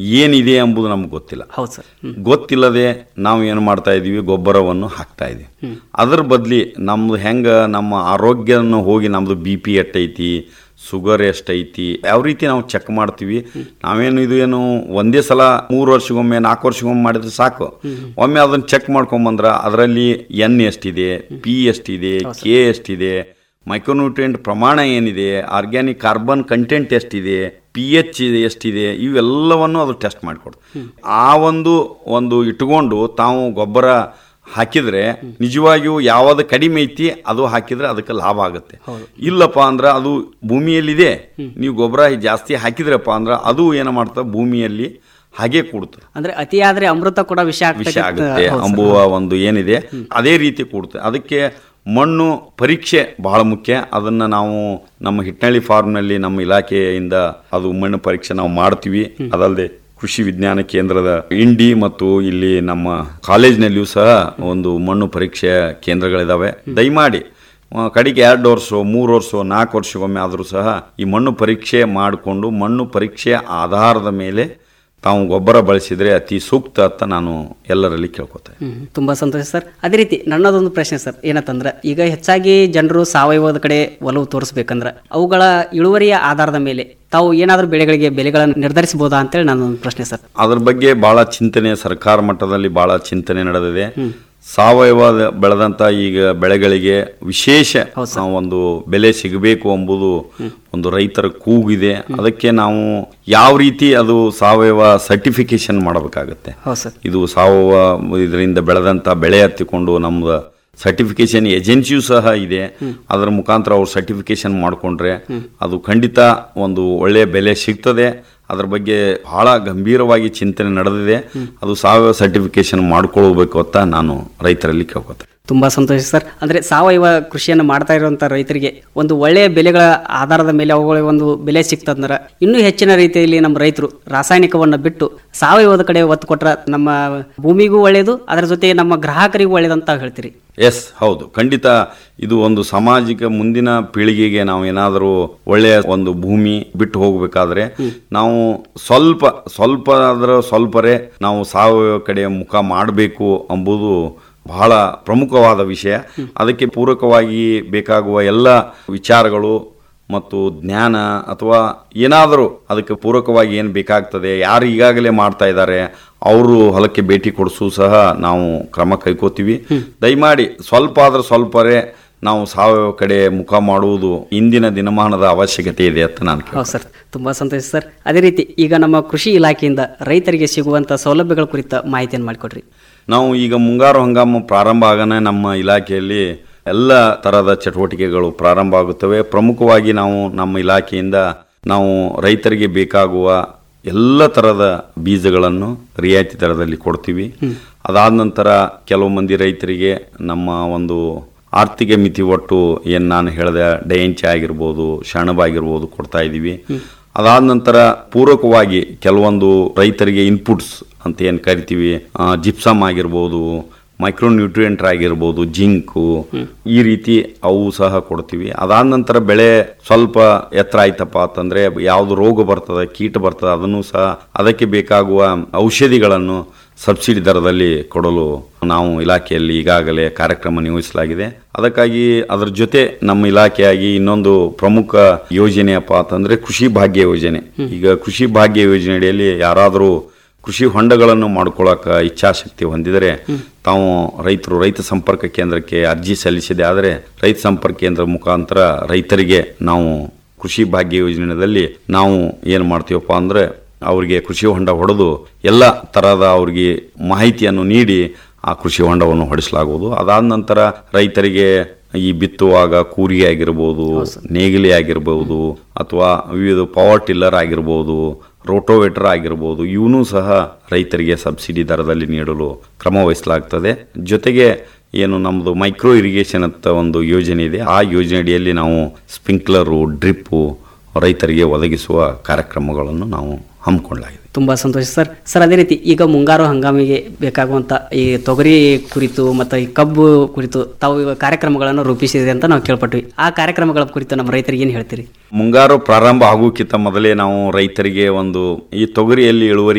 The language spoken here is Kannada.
ಏನಿದೆ ಎಂಬುದು ನಮ್ಗೆ ಗೊತ್ತಿಲ್ಲ ಹೌದು ಸರ್ ಹ್ಮ್. ಗೊತ್ತಿಲ್ಲದೆ ನಾವು ಏನು ಮಾಡ್ತಾ ಇದೀವಿ ಗೊಬ್ಬರವನ್ನು ಹಾಕ್ತಾ ಇದೀವಿ ಅದ್ರ ಬದ್ಲಿ ನಮ್ದು ಹೆಂಗ ನಮ್ಮ ಆರೋಗ್ಯನ ಹೋಗಿ ನಮ್ದು ಬಿ ಪಿ ಎಷ್ಟೈತಿ ಶುಗರ್ ಎಷ್ಟೈತಿ ಯಾವ ರೀತಿ ನಾವು ಚೆಕ್ ಮಾಡ್ತೀವಿ ನಾವೇನು ಇದು ಏನು ಒಂದೇ ಸಲ ಮೂರು ವರ್ಷಗೊಮ್ಮೆ ನಾಲ್ಕು ವರ್ಷಗೊಮ್ಮೆ ಮಾಡಿದ್ರೆ ಸಾಕು ಒಮ್ಮೆ ಅದನ್ನ ಚೆಕ್ ಮಾಡ್ಕೊಂಬಂದ್ರ ಅದರಲ್ಲಿ ಎನ್ ಎಷ್ಟಿದೆ ಪಿ ಎಷ್ಟಿದೆ ಕೆ ಎಷ್ಟಿದೆ ಮೈಕ್ರೋನ್ಯೂಟ್ರಿಯೆಂಟ್ ಪ್ರಮಾಣ ಏನಿದೆ ಆರ್ಗ್ಯಾನಿಕ್ ಕಾರ್ಬನ್ ಕಂಟೆಂಟ್ ಎಷ್ಟಿದೆ ಪಿ ಎಚ್ ಎಷ್ಟಿದೆ ಇವೆಲ್ಲವನ್ನು ಅದು ಟೆಸ್ಟ್ ಮಾಡಿಕೊಡ್ತು ಆ ಒಂದು ಒಂದು ಇಟ್ಕೊಂಡು ತಾವು ಗೊಬ್ಬರ ಹಾಕಿದ್ರೆ ನಿಜವಾಗಿಯೂ ಯಾವ್ದು ಕಡಿಮೆ ಐತಿ ಅದು ಹಾಕಿದ್ರೆ ಅದಕ್ಕೆ ಲಾಭ ಆಗುತ್ತೆ ಇಲ್ಲಪ್ಪ ಅಂದ್ರೆ ಅದು ಭೂಮಿಯಲ್ಲಿದೆ ನೀವು ಗೊಬ್ಬರ ಜಾಸ್ತಿ ಹಾಕಿದ್ರಪ್ಪ ಅಂದ್ರೆ ಅದು ಏನು ಮಾಡ್ತಾ ಭೂಮಿಯಲ್ಲಿ ಹಾಗೆ ಕೂಡುತ್ತೆ ಅಂದ್ರೆ ಅತಿಯಾದ್ರೆ ಅಮೃತ ಕೂಡ ವಿಷ ವಿಷ ಆಗ್ತದೆ ಆಗುತ್ತೆ ಅಂಬುವ ಒಂದು ಏನಿದೆ ಅದೇ ರೀತಿ ಕೂಡುತ್ತೆ ಅದಕ್ಕೆ ಮಣ್ಣು ಪರೀಕ್ಷೆ ಬಹಳ ಮುಖ್ಯ ಅದನ್ನ ನಾವು ನಮ್ಮ ಹಿಟ್ನಳ್ಳಿ ಫಾರ್ಮ್ನಲ್ಲಿ ನಮ್ಮ ಇಲಾಖೆಯಿಂದ ಅದು ಮಣ್ಣು ಪರೀಕ್ಷೆ ನಾವು ಮಾಡ್ತೀವಿ ಅದಲ್ಲದೆ ಕೃಷಿ ವಿಜ್ಞಾನ ಕೇಂದ್ರದ ಇಂಡಿ ಮತ್ತು ಇಲ್ಲಿ ನಮ್ಮ ಕಾಲೇಜ್ನಲ್ಲಿಯೂ ಸಹ ಒಂದು ಮಣ್ಣು ಪರೀಕ್ಷೆ ಕೇಂದ್ರಗಳಿದಾವೆ ದಯಮಾಡಿ ಆ, ಕಡೆಗೆ ಎರಡು ವರ್ಷ ಮೂರು ವರ್ಷ ನಾಲ್ಕು ವರ್ಷಕ್ಕೊಮ್ಮೆ ಆದರೂ ಸಹ ಈ ಮಣ್ಣು ಪರೀಕ್ಷೆ ಮಾಡಿಕೊಂಡು ಮಣ್ಣು ಪರೀಕ್ಷೆ ಆಧಾರದ ಮೇಲೆ ತಾವು ಗೊಬ್ಬರ ಬಳಸಿದರೆ ಅತಿ ಸೂಕ್ತ ಅಂತ ನಾನು ಎಲ್ಲರಲ್ಲಿ ಕೇಳ್ಕೊತೇನೆ ಹ್ಮ್, ತುಂಬಾ ಸಂತೋಷ ಸರ್ ಅದೇ ರೀತಿ ನನ್ನದೊಂದು ಪ್ರಶ್ನೆ ಸರ್ ಏನಂತಂದ್ರೆ ಈಗ ಹೆಚ್ಚಾಗಿ ಜನರು ಸಾವಯವದ ಕಡೆ ಒಲವು ತೋರಿಸ್ಬೇಕಂದ್ರೆ ಅವುಗಳ ಇಳುವರಿಯ ಆಧಾರದ ಮೇಲೆ ತಾವು ಏನಾದರೂ ಬೆಳೆಗಳಿಗೆ ಬೆಲೆಗಳನ್ನು ನಿರ್ಧರಿಸಬಹುದಾ ಅಂತೇಳಿ ನನ್ನೊಂದು ಪ್ರಶ್ನೆ ಸರ್ ಅದ್ರ ಬಗ್ಗೆ ಬಹಳ ಚಿಂತನೆ ಸರ್ಕಾರ ಮಟ್ಟದಲ್ಲಿ ಬಹಳ ಚಿಂತನೆ ನಡೆದಿದೆ ಸಾವಯವ ಬೆಳೆದಂತ ಈಗ ಬೆಳೆಗಳಿಗೆ ವಿಶೇಷ ಆ, ಒಂದು ಬೆಲೆ ಸಿಗಬೇಕು ಎಂಬುದು ಒಂದು ರೈತರ ಕೂಗಿದೆ ಅದಕ್ಕೆ ನಾವು ಯಾವ ರೀತಿ ಅದು ಸಾವಯವ ಸರ್ಟಿಫಿಕೇಶನ್ ಮಾಡಬೇಕಾಗತ್ತೆ ಹೌದು ಸರ್ ಇದು ಸಾವಯವ ಇದರಿಂದ ಬೆಳೆದಂತ ಬೆಳೆ ಹತ್ತಿಕೊಂಡು ನಮ್ದು ಸರ್ಟಿಫಿಕೇಶನ್ ಏಜೆನ್ಸಿಯೂ ಸಹ ಇದೆ ಅದರ ಮುಖಾಂತರ ಅವ್ರು ಸರ್ಟಿಫಿಕೇಶನ್ ಮಾಡಿಕೊಂಡ್ರೆ ಅದು ಖಂಡಿತ ಒಂದು ಒಳ್ಳೆಯ ಬೆಲೆ ಸಿಗ್ತದೆ ಅದ್ರ ಬಗ್ಗೆ ಬಹಳ ಗಂಭೀರವಾಗಿ ಚಿಂತನೆ ನಡೆದಿದೆ ಅದು ಸಾವಯವ ಸರ್ಟಿಫಿಕೇಶನ್ ಮಾಡ್ಕೊಳ್ಬೇಕು ಅಂತ ನಾನು ರೈತರಲ್ಲಿ ಕೇಳ್ಕೊತೆ ತುಂಬಾ ಸಂತೋಷ ಸರ್ ಅಂದ್ರೆ ಸಾವಯವ ಕೃಷಿಯನ್ನು ಮಾಡ್ತಾ ಇರುವಂತ ರೈತರಿಗೆ ಒಂದು ಒಳ್ಳೆಯ ಬೆಲೆಗಳ ಆಧಾರದ ಮೇಲೆ ಅವುಗಳಿಗೆ ಒಂದು ಬೆಲೆ ಸಿಕ್ತಂದ್ರೆ ಇನ್ನೂ ಹೆಚ್ಚಿನ ರೀತಿಯಲ್ಲಿ ನಮ್ಮ ರೈತರು ರಾಸಾಯನಿಕವನ್ನು ಬಿಟ್ಟು ಸಾವಯವದ ಕಡೆ ಒತ್ತು ಕೊಟ್ರೆ ನಮ್ಮ ಭೂಮಿಗೂ ಒಳ್ಳೆಯದು ಅದರ ಜೊತೆಗೆ ನಮ್ಮ ಗ್ರಾಹಕರಿಗೂ ಒಳ್ಳೆಯದಂತ ಹೇಳ್ತೀರಿ ಎಸ್ ಹೌದು ಖಂಡಿತ ಇದು ಒಂದು ಸಾಮಾಜಿಕ ಮುಂದಿನ ಪೀಳಿಗೆಗೆ ನಾವು ಏನಾದರೂ ಒಳ್ಳೆಯ ಒಂದು ಭೂಮಿ ಬಿಟ್ಟು ಹೋಗಬೇಕಾದ್ರೆ ನಾವು ಸ್ವಲ್ಪ ಸ್ವಲ್ಪ ಆದ್ರೆ ಸ್ವಲ್ಪರೇ ನಾವು ಸಾವಯವ ಕಡೆ ಮುಖ ಮಾಡಬೇಕು ಎಂಬುದು ಬಹಳ ಪ್ರಮುಖವಾದ ವಿಷಯ ಅದಕ್ಕೆ ಪೂರಕವಾಗಿ ಬೇಕಾಗುವ ಎಲ್ಲ ವಿಚಾರಗಳು ಮತ್ತು ಜ್ಞಾನ ಅಥವಾ ಏನಾದರೂ ಅದಕ್ಕೆ ಪೂರಕವಾಗಿ ಏನು ಬೇಕಾಗ್ತದೆ ಯಾರು ಈಗಾಗಲೇ ಮಾಡ್ತಾ ಇದ್ದಾರೆ ಅವರು ಹೊಲಕ್ಕೆ ಭೇಟಿ ಕೊಡಿಸು ಸಹ ನಾವು ಕ್ರಮ ಕೈಕೋತೀವಿ ದಯಮಾಡಿ ಸ್ವಲ್ಪ ಆದ್ರೆ ಸ್ವಲ್ಪರೇ ನಾವು ಸಾವಯವ ಕಡೆ ಮುಖ ಮಾಡುವುದು ಇಂದಿನ ದಿನಮಾನದ ಅವಶ್ಯಕತೆ ಇದೆ ಅಂತ ನಾನು ಕೇಳ್ತೀನಿ. ಹೌದು ಸರ್ ತುಂಬಾ ಸಂತೋಷ ಸರ್ ಅದೇ ರೀತಿ ಈಗ ನಮ್ಮ ಕೃಷಿ ಇಲಾಖೆಯಿಂದ ರೈತರಿಗೆ ಸಿಗುವಂತ ಸೌಲಭ್ಯಗಳ ಕುರಿತ ಮಾಹಿತಿಯನ್ನು ಮಾಡಿಕೊಡ್ರಿ ನಾವು ಈಗ ಮುಂಗಾರು ಹಂಗಾಮು ಪ್ರಾರಂಭ ಆಗನೆ ನಮ್ಮ ಇಲಾಖೆಯಲ್ಲಿ ಎಲ್ಲ ತರಹದ ಚಟುವಟಿಕೆಗಳು ಪ್ರಾರಂಭ ಆಗುತ್ತವೆ ಪ್ರಮುಖವಾಗಿ ನಾವು ನಮ್ಮ ಇಲಾಖೆಯಿಂದ ನಾವು ರೈತರಿಗೆ ಬೇಕಾಗುವ ಎಲ್ಲ ತರಹದ ಬೀಜಗಳನ್ನು ರಿಯಾಯಿತಿ ದರದಲ್ಲಿ ಕೊಡ್ತೀವಿ ಅದಾದ ನಂತರ ಕೆಲವು ಮಂದಿ ರೈತರಿಗೆ ನಮ್ಮ ಒಂದು ಆರ್ಥಿಕ ಮಿತಿ ಒಟ್ಟು ಏನು ನಾನು ಹೇಳಿದೆ ಡಯಂಚೆ ಆಗಿರ್ಬೋದು ಶಣಬಾಗಿರ್ಬೋದು ಕೊಡ್ತಾ ಇದ್ದೀವಿ ಅದಾದ ನಂತರ ಪೂರಕವಾಗಿ ಕೆಲವೊಂದು ರೈತರಿಗೆ ಇನ್ಪುಟ್ಸ್ ಅಂತ ಏನು ಕರಿತೀವಿ ಜಿಪ್ಸಮ್ ಆಗಿರ್ಬೋದು ಮೈಕ್ರೋ ನ್ಯೂಟ್ರಿಯೆಂಟ್ ಆಗಿರ್ಬೋದು ಜಿಂಕು ಈ ರೀತಿ ಅವು ಸಹ ಕೊಡ್ತೀವಿ ಅದಾದ ನಂತರ ಬೆಳೆ ಸ್ವಲ್ಪ ಎತ್ತರ ಆಯ್ತಪ್ಪ ಅಂತಂದ್ರೆ ಯಾವುದು ರೋಗ ಬರ್ತದೆ ಕೀಟ ಬರ್ತದೆ ಅದನ್ನು ಸಹ ಅದಕ್ಕೆ ಬೇಕಾಗುವ ಔಷಧಿಗಳನ್ನು ಸಬ್ಸಿಡಿ ದರದಲ್ಲಿ ಕೊಡಲು ನಾವು ಇಲಾಖೆಯಲ್ಲಿ ಈಗಾಗಲೇ ಕಾರ್ಯಕ್ರಮ ನಿಯೋಜಿಸಲಾಗಿದೆ ಅದಕ್ಕಾಗಿ ಅದರ ಜೊತೆ ನಮ್ಮ ಇಲಾಖೆಯಾಗಿ ಇನ್ನೊಂದು ಪ್ರಮುಖ ಯೋಜನೆಯಪ್ಪ ಅಂತಂದ್ರೆ ಕೃಷಿ ಭಾಗ್ಯ ಯೋಜನೆ ಈಗ ಕೃಷಿ ಭಾಗ್ಯ ಯೋಜನೆಯಲ್ಲಿ ಯಾರಾದರೂ ಕೃಷಿ ಹೊಂಡಗಳನ್ನು ಮಾಡ್ಕೊಳ್ಳೋಕೆ ಇಚ್ಛಾಶಕ್ತಿ ಹೊಂದಿದರೆ ತಾವು ರೈತರು ರೈತ ಸಂಪರ್ಕ ಕೇಂದ್ರಕ್ಕೆ ಅರ್ಜಿ ಸಲ್ಲಿಸಿದೆ ಆದರೆ ರೈತ ಸಂಪರ್ಕ ಕೇಂದ್ರ ಮುಖಾಂತರ ರೈತರಿಗೆ ನಾವು ಕೃಷಿ ಭಾಗ್ಯ ಯೋಜನೆಯಲ್ಲಿ ನಾವು ಏನು ಮಾಡ್ತೀವಪ್ಪ ಅಂದ್ರೆ ಅವರಿಗೆ ಕೃಷಿ ಹೊಂಡ ಹೊಡೆದು ಎಲ್ಲ ತರಹದ ಅವ್ರಿಗೆ ಮಾಹಿತಿಯನ್ನು ನೀಡಿ ಆ ಕೃಷಿ ಹೊಂಡವನ್ನು ಹೊಡಿಸಲಾಗುವುದು ಅದಾದ ನಂತರ ರೈತರಿಗೆ ಈ ಬಿತ್ತುವಾಗ ಕೂರಿಗೆ ಆಗಿರ್ಬೋದು ನೇಗಿಲಿ ಆಗಿರ್ಬೋದು ಅಥವಾ ವಿವಿಧ ಪವರ್ ಟಿಲ್ಲರ್ ಆಗಿರ್ಬೋದು ರೋಟೋವೇಟರ್ ಆಗಿರ್ಬೋದು ಇವನು ಸಹ ರೈತರಿಗೆ ಸಬ್ಸಿಡಿ ದರದಲ್ಲಿ ನೀಡಲು ಕ್ರಮ ವಹಿಸಲಾಗ್ತದೆ ಜೊತೆಗೆ ಏನು ನಮ್ಮದು ಮೈಕ್ರೋ ಇರಿಗೇಷನ್ ಅಂತ ಒಂದು ಯೋಜನೆ ಇದೆ ಆ ಯೋಜನೆಯಡಿಯಲ್ಲಿ ನಾವು ಸ್ಪ್ರಿಂಕ್ಲರು ಡ್ರಿಪ್ಪು ರೈತರಿಗೆ ಒದಗಿಸುವ ಕಾರ್ಯಕ್ರಮಗಳನ್ನು ನಾವು ಹಮ್ಮಿಕೊಳ್ಳಲಾಗಿದೆ ತುಂಬಾ ಸಂತೋಷ ಸರ್ ಸರ್ ಅದೇ ರೀತಿ ಈಗ ಮುಂಗಾರು ಹಂಗಾಮಿಗೆ ಬೇಕಾಗುವಂತ ಈ ತೊಗರಿ ಕುರಿತು ಮತ್ತು ಈ ಕಬ್ಬು ಕುರಿತು ತಾವು ಇವಾಗ ಕಾರ್ಯಕ್ರಮಗಳನ್ನು ರೂಪಿಸಿದೆ ಅಂತ ನಾವು ಕೇಳ್ಪಟ್ವಿ ಆ ಕಾರ್ಯಕ್ರಮಗಳ ಕುರಿತು ನಮ್ಮ ರೈತರಿಗೆ ಏನು ಹೇಳ್ತೀರಿ ಮುಂಗಾರು ಪ್ರಾರಂಭ ಆಗೋಕ್ಕಿಂತ ಮೊದಲೇ ನಾವು ರೈತರಿಗೆ ಒಂದು ಈ ತೊಗರಿಯಲ್ಲಿ ಇಳುವರಿ